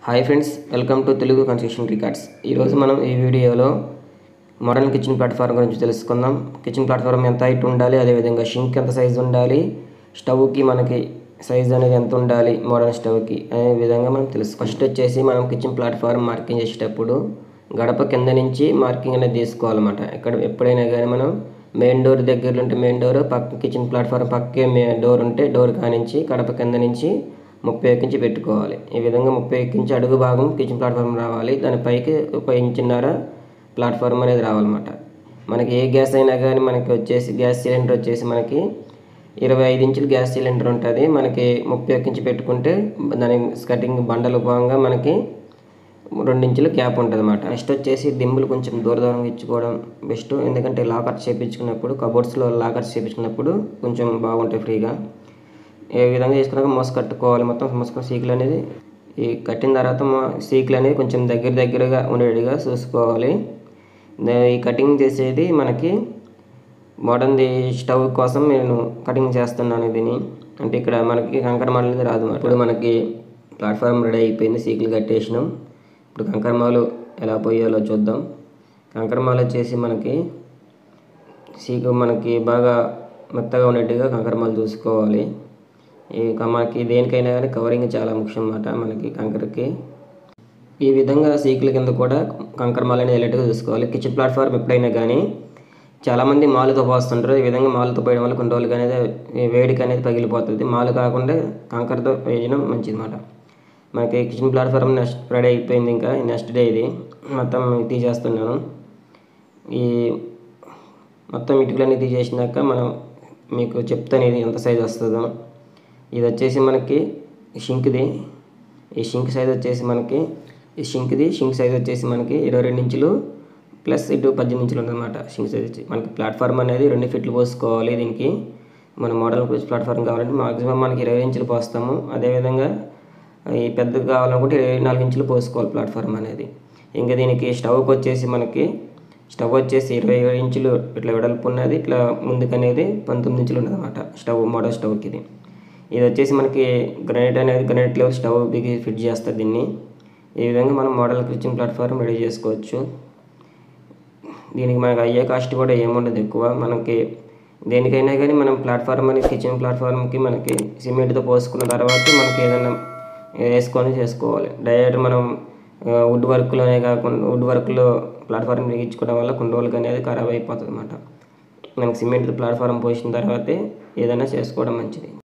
hi friends welcome to Telugu construction records ఈరోజు మనం ఈ వీడియోలో మోడర్న్ కిచెన్ ప్లాట్ఫామ్ గురించి తెలుసుకుందాం కిచెన్ ప్లాట్ఫామ్ ఎంత హైట్ ఉండాలి అదేవిధంగా షింక్ ఎంత సైజు ఉండాలి స్టవ్కి మనకి సైజ్ అనేది ఎంత ఉండాలి మోడర్న్ స్టవ్కి అనే విధంగా మనం తెలుసు ఫస్ట్ వచ్చేసి మనం కిచెన్ ప్లాట్ఫామ్ మార్కింగ్ చేసేటప్పుడు గడప కింద నుంచి మార్కింగ్ అనేది తీసుకోవాలన్నమాట ఇక్కడ ఎప్పుడైనా కానీ మనం మెయిన్ డోర్ దగ్గర ఉంటే మెయిన్ డోర్ పక్క కిచెన్ ప్లాట్ఫామ్ పక్కే మే డోర్ ఉంటే డోర్ కానించి గడప కింద నుంచి ముప్పై ఎక్కించి పెట్టుకోవాలి ఈ విధంగా ముప్పై ఎక్కించి అడుగు భాగం కిచెన్ ప్లాట్ఫామ్ రావాలి దాని పైకి ఒక ఇంచున్నర ప్లాట్ఫామ్ అనేది రావాలన్నమాట మనకి ఏ గ్యాస్ అయినా కానీ మనకి వచ్చేసి గ్యాస్ సిలిండర్ వచ్చేసి మనకి ఇరవై ఐదు ఇంచులు గ్యాస్ సిలిండర్ ఉంటుంది మనకి ముప్పై ఎక్కించి పెట్టుకుంటే దాని కటింగ్ బండలు భాగంగా మనకి రెండు ఇంచుల గ్యాప్ ఉంటుంది అనమాట నెక్స్ట్ వచ్చేసి దింబులు కొంచెం దూర దూరంగా ఇచ్చుకోవడం బెస్ట్ ఎందుకంటే లాకర్స్ చేయించుకున్నప్పుడు కబోర్డ్స్లో లాకర్స్ చేయించుకున్నప్పుడు కొంచెం బాగుంటాయి ఫ్రీగా ఏ విధంగా చేసుకున్నాక మోస కట్టుకోవాలి మొత్తం మోసుకొని సీకులు అనేది ఈ కట్టిన తర్వాత మా సీకులు అనేది కొంచెం దగ్గర దగ్గరగా ఉండేట్టుగా చూసుకోవాలి దా- ఈ కటింగ్ చేసేది మనకి మోడర్న్ది స్టవ్ కోసం నేను కటింగ్ చేస్తున్నాను దీన్ని అంటే ఇక్కడ మనకి కంకర మాలు అనేది రాదు ఇప్పుడు మనకి ప్లాట్ఫామ్ రెడీ అయిపోయింది సీకులు కట్టేసినాం ఇప్పుడు కంకరమాలు ఎలా పోయాలో చూద్దాం కంకరమాలు వచ్చేసి మనకి సీకు మనకి బాగా మెత్తగా ఉండేట్టుగా కంకరమాలు చూసుకోవాలి ఈ క- మనకి దేనికైనా కానీ కవరింగ్ చాలా ముఖ్యం అన్నమాట మనకి కంకరకి ఈ విధంగా సీకుల కింద కూడా కంకర మాలు అనేది వెళ్ళేట్టుగా చూసుకోవాలి కిచెన్ ప్లాట్ఫామ్ ఎప్పుడైనా కానీ చాలామంది మాలుతో పోస్తుంటారు ఈ విధంగా మాలుతో పోయడం వల్ల కొన్ని రోజులకి అనేది ఈ వేడికి అనేది పగిలిపోతుంది మాలు కాకుండా కంకరతో వేయడం మంచిది అన్నమాట మనకి కిచెన్ ప్లాట్ఫామ్ నెక్స్ట్ రెడీ అయిపోయింది ఇంకా నెక్స్ట్ డే ఇది మొత్తం తీసేస్తున్నాను ఈ మొత్తం ఇటుకలన్నీ తీసేసినాక మనం మీకు చెప్తాను ఇది ఎంత సైజ్ వస్తుందో ఇది వచ్చేసి మనకి షింక్ది ఈ షింక్ సైజ్ వచ్చేసి మనకి ఈ షింక్ది షింక్ సైజ్ వచ్చేసి మనకి ఇరవై రెండు ఇంచులు ప్లస్ ఇటు పద్దెనిమిది ఇంచులు ఉందన్నమాట షింక్ సైజ్ వచ్చి మనకి ప్లాట్ఫామ్ అనేది రెండు ఫీట్లు పోసుకోవాలి దీనికి మన మోడల్ ప్లాట్ఫామ్ కావాలంటే మాక్సిమం మనకి ఇరవై ఇంచులు పోస్తాము అదేవిధంగా ఈ పెద్దది కావాలనుకుంటే ఇరవై నాలుగు ఇంచులు పోసుకోవాలి ప్లాట్ఫామ్ అనేది ఇంకా దీనికి స్టవ్కి వచ్చేసి మనకి స్టవ్ వచ్చేసి ఇరవై ఏడు ఇంచులు ఇట్లా వెడల్పు ఉన్నది ఇట్లా ముందుకు అనేది పంతొమ్మిది ఇంచులు ఉన్నది అనమాట స్టవ్ మోడల్ స్టవ్కి ఇది ఇది వచ్చేసి మనకి గ్రనైట్ అనేది గ్రనైట్ లెవెల్ స్టవ్ బిగి ఫిట్ చేస్తారు దీన్ని ఈ విధంగా మనం మోడల్ కిచెన్ ప్లాట్ఫామ్ రెడీ చేసుకోవచ్చు దీనికి మనకు అయ్యే కాస్ట్ కూడా ఏముండదు ఎక్కువ మనకి దేనికైనా కానీ మనం ప్లాట్ఫామ్ అనేది కిచెన్ ప్లాట్ఫామ్కి మనకి సిమెంట్తో పోసుకున్న తర్వాత మనకి ఏదైనా వేసుకొని చేసుకోవాలి డైరెక్ట్ మనం ఆ, వుడ్ వర్క్లోనే కాకుండా వుడ్ వర్క్లో ప్లాట్ఫామ్ బిగించుకోవడం వల్ల కొన్ని రోజులకి అనేది ఖరాబ్ అయిపోతుంది అనమాట మనకి సిమెంట్ ప్లాట్ఫామ్ పోసిన తర్వాతే ఏదైనా చేసుకోవడం మంచిది